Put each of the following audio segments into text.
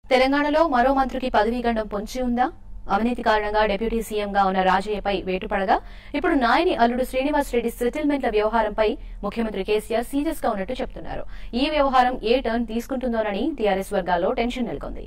తెలంగాణలో మరో మంత్రికి పదవీ గండం పొంచి ఉందా అవినీతి కారణంగా డిప్యూటీ సీఎంగా ఉన్న రాజయ్యపై వేటుపడగా ఇప్పుడు నాయని అల్లుడు శ్రీనివాస్ రెడ్డి సెటిల్మెంట్ల వ్యవహారంపై ముఖ్యమంత్రి కేసీఆర్ సీరియస్ గా ఉన్నట్టు చెబుతున్నారు ఈ వ్యవహారం ఏ టర్న్ తీసుకుంటుందోనని టీఆర్ఎస్ వర్గాల్లో టెన్షన్ నెలకొంది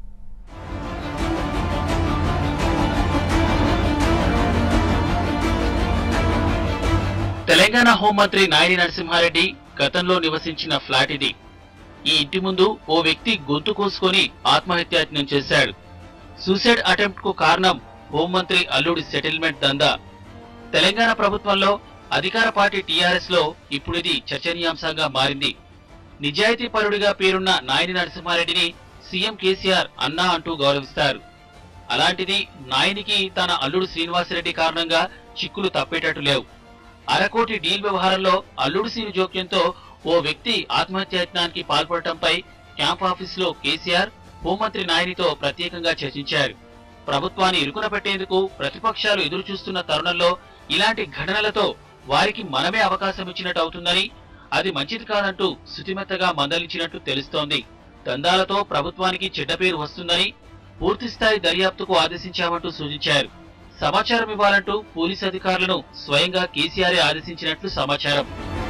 తెలంగాణ హోంమంత్రి నాయని నరసింహారెడ్డి గతంలో నివసించిన ఫ్లాట్ ఇది ఈ ఇంటి ముందు ఓ వ్యక్తి గొంతు కోసుకొని ఆత్మహత్యాయత్నం చేశాడు సూసైడ్ అటెంప్ట్ కు కారణం హోంమంత్రి అల్లుడి సెటిల్మెంట్ దందా తెలంగాణ ప్రభుత్వంలో అధికార పార్టీ టీఆర్ఎస్ లో ఇప్పుడు ఇది చర్చనీయాంశంగా మారింది నిజాయితీ పరుడిగా పేరున్న నాయని నరసింహారెడ్డిని సీఎం కేసీఆర్ అన్నా అంటూ గౌరవిస్తారు అలాంటిది నాయనికి తన అల్లుడు శ్రీనివాసరెడ్డి కారణంగా చిక్కులు తప్పేటట్టు లేవు అరకోటి డీల్ వ్యవహారంలో అల్లుడు సీను జోక్యంతో ఓ వ్యక్తి ఆత్మహత్యాయత్నానికి పాల్పడటంపై క్యాంప్ ఆఫీసులో కేసీఆర్ హోంమంత్రి నాయనితో ప్రత్యేకంగా చర్చించారు ప్రభుత్వాన్ని ఇరుకున పెట్టేందుకు ప్రతిపక్షాలు ఎదురు చూస్తున్న తరుణంలో ఇలాంటి ఘటనలతో వారికి మనమే అవకాశం ఇచ్చినట్టు అవుతుందని అది మంచిది కాదంటూ శుతిమెత్తగా మందలించినట్టు తెలుస్తోంది దందాలతో ప్రభుత్వానికి చెడ్డ పేరు వస్తుందని పూర్తిస్థాయి దర్యాప్తుకు ఆదేశించామంటూ సూచించారు సమాచారం ఇవ్వాలంటూ పోలీసు అధికారులను స్వయంగా కేసీఆర్ ఆదేశించినట్లు సమాచారం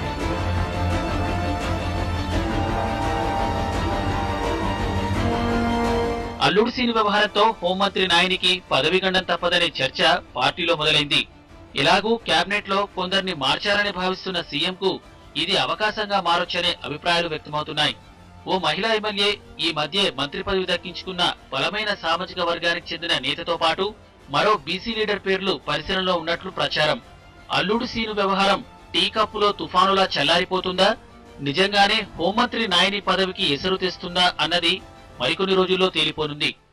అల్లుడు సీని వ్యవహారంతో హోంమంత్రి నాయనికి పదవి గండం తప్పదనే చర్చ పార్టీలో మొదలైంది ఎలాగూ కేబినెట్ లో కొందరిని మార్చాలని భావిస్తున్న సీఎంకు ఇది అవకాశంగా మారొచ్చనే అభిప్రాయాలు వ్యక్తమవుతున్నాయి ఓ మహిళా ఎమ్మెల్యే ఈ మధ్య మంత్రి పదవి దక్కించుకున్న బలమైన సామాజిక వర్గానికి చెందిన నేతతో పాటు మరో బీసీ లీడర్ పేర్లు పరిశీలనలో ఉన్నట్లు ప్రచారం అల్లుడు సీను వ్యవహారం టీ కప్పులో తుఫానులా చల్లారిపోతుందా నిజంగానే హోంమంత్రి నాయని పదవికి ఎసరు తెస్తుందా అన్నది మరికొన్ని రోజుల్లో తేలిపోనుంది